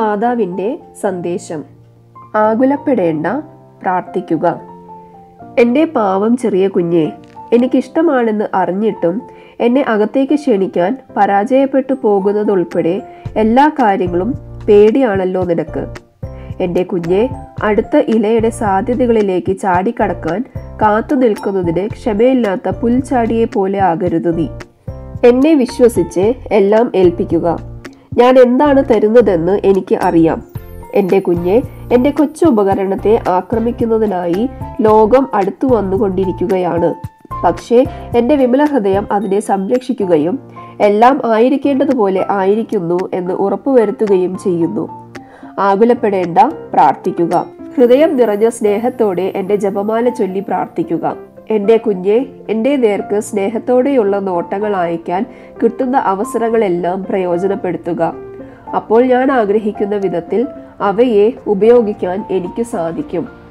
മാതാവിൻ്റെ സന്ദേശം ആകുലപ്പെടേണ്ട പ്രാർത്ഥിക്കുക എൻ്റെ പാവം ചെറിയ കുഞ്ഞെ എനിക്കിഷ്ടമാണെന്ന് അറിഞ്ഞിട്ടും എന്നെ അകത്തേക്ക് ക്ഷണിക്കാൻ പരാജയപ്പെട്ടു പോകുന്നതുൾപ്പെടെ എല്ലാ കാര്യങ്ങളും പേടിയാണല്ലോ നിനക്ക് എൻ്റെ കുഞ്ഞെ അടുത്ത ഇലയുടെ സാധ്യതകളിലേക്ക് ചാടിക്കടക്കാൻ കാത്തു നിൽക്കുന്നതിന് ക്ഷമയില്ലാത്ത പുൽച്ചാടിയെ പോലെ ആകരുത് നീ എന്നെ വിശ്വസിച്ച് എല്ലാം ഏൽപ്പിക്കുക ഞാൻ എന്താണ് തരുന്നതെന്ന് എനിക്ക് അറിയാം എൻ്റെ കുഞ്ഞെ എൻ്റെ കൊച്ചു ഉപകരണത്തെ ആക്രമിക്കുന്നതിനായി ലോകം അടുത്തു വന്നുകൊണ്ടിരിക്കുകയാണ് പക്ഷേ എൻ്റെ വിമല ഹൃദയം അതിനെ സംരക്ഷിക്കുകയും എല്ലാം ആയിരിക്കേണ്ടതുപോലെ ആയിരിക്കുന്നു എന്ന് ഉറപ്പുവരുത്തുകയും ചെയ്യുന്നു ആകുലപ്പെടേണ്ട പ്രാർത്ഥിക്കുക ഹൃദയം നിറഞ്ഞ സ്നേഹത്തോടെ എൻ്റെ ജപമാല ചൊല്ലി പ്രാർത്ഥിക്കുക എൻ്റെ കുഞ്ഞെ എൻ്റെ നേർക്ക് സ്നേഹത്തോടെയുള്ള നോട്ടങ്ങൾ അയക്കാൻ കിട്ടുന്ന അവസരങ്ങളെല്ലാം പ്രയോജനപ്പെടുത്തുക അപ്പോൾ ഞാൻ ആഗ്രഹിക്കുന്ന വിധത്തിൽ അവയെ ഉപയോഗിക്കാൻ എനിക്ക് സാധിക്കും